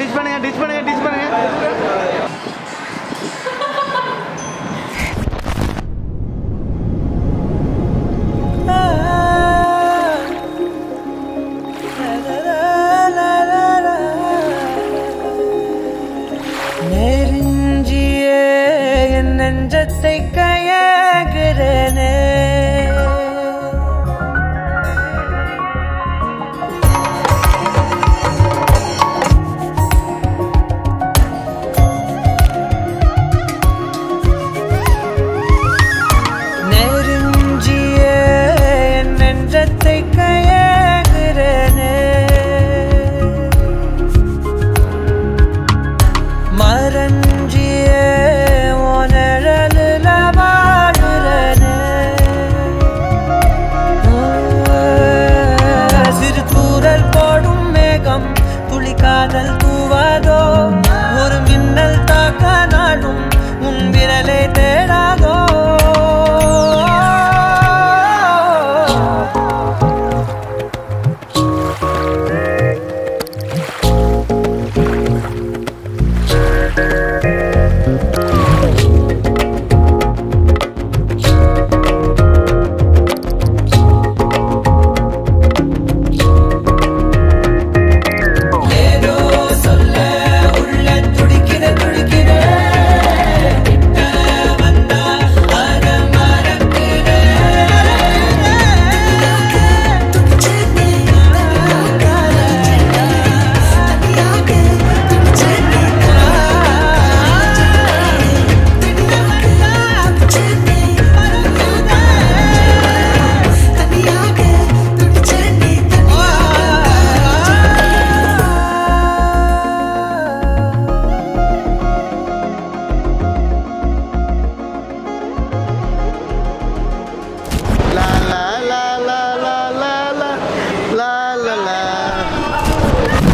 ditch பண்ணுங்க ditch பண்ணுங்க ditch பண்ணுங்க நெருஞ்சியே என் நெஞ்சத்தை கையாகிறனே நெருஞ்சியே என் நெஞ்சத்தை கையாகிறனே மரஞ்சியே உனழலுல வாழுறனே சிறு தூரல் போடும் மேகம் துளி காதல் தூவாதோ ஒரு மின்னல் தாக்க நாடும் உன் விரலை தேடாதோ ஏதோ சொல்ல உள்ள துடிக்கிற துடிக்கிற கிட்ட வந்தா அத மறக்கிற லா லா லா லா லா லா லா லா லா லா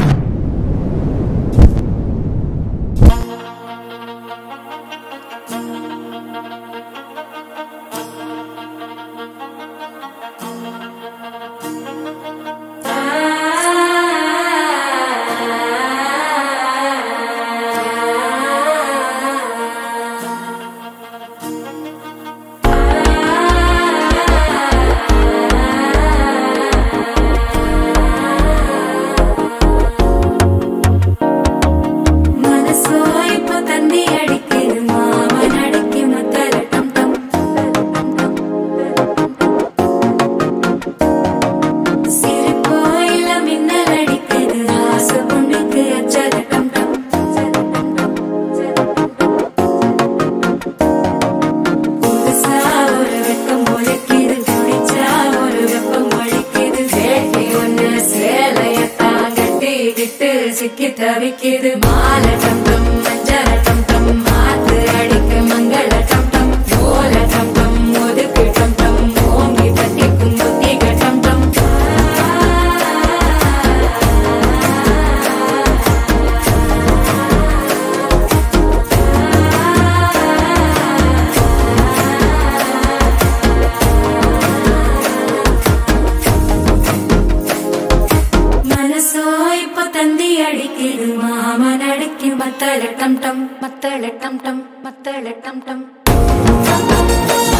மனசோ இப்போ தண்ணி அடிக்குது மாமன் அடிக்கு மத்தல டம் டம் சிரிப்போ இல்ல மின்னல் அடிக்குது ஆசை பொண்ணுக்கு அச்சல டம் டம் புதுசா ஒரு வெக்கம் ஒழிக்குது குடிச்சா ஒரு வெப்பம் ஒழிக்குது வேட்டி ஒண்ணு சேலையத்தான் கட்டிக்கிட்டு சிக்கி தவிக்குது மாலை டம் டம் மஞ்சள டம் டம் மாத்து அடிக்க மங்கள டம் டம் ஓல டம் டம் ஒதுக்கு டம் டம் ஓங்கி பட்டிக்கும் புத்திக டம் டம் மனசோ இப்போ தந்தி அடிக்குது மாமன் அடிக்கு மத்தள டம் டம் மத்தள டம் டம் மத்தள டம் டம்